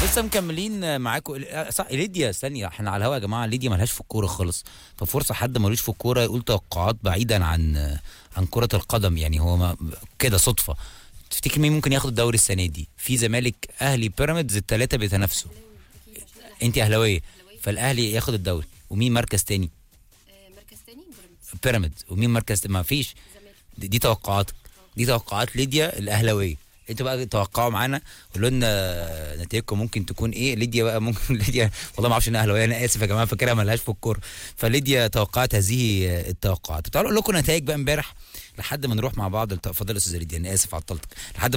لسه مكملين معاكم صح ليديا ثانيه احنا على الهوا يا جماعه ليديا ملهاش في الكوره خالص ففرصه حد ملوش في الكوره يقول توقعات بعيدا عن عن كره القدم يعني هو ما كده صدفه تفتكر مين ممكن ياخد الدوري السنه دي في زمالك اهلي بيراميدز الثلاثه بيتنافسوا انت اهلاويه فالاهلي ياخد الدوري ومين مركز تاني آه، مركز تاني بيراميدز بيراميدز ومين مركز ما فيش الزمالك دي, دي توقعاتك دي توقعات ليديا الاهلاويه انتوا بقى توقعوا معانا قولوا لنا نتائجكم ممكن تكون ايه ليديا بقى ممكن ليديا والله ما اعرفش انها اهلاويه انا اسف يا جماعه فاكرها ملهاش في الكوره فليديا توقعت هذه التوقعات تعالوا اقول لكم نتائج بقى امبارح لحد ما نروح مع بعض فضل استاذ ليديا انا اسف عطلتك لحد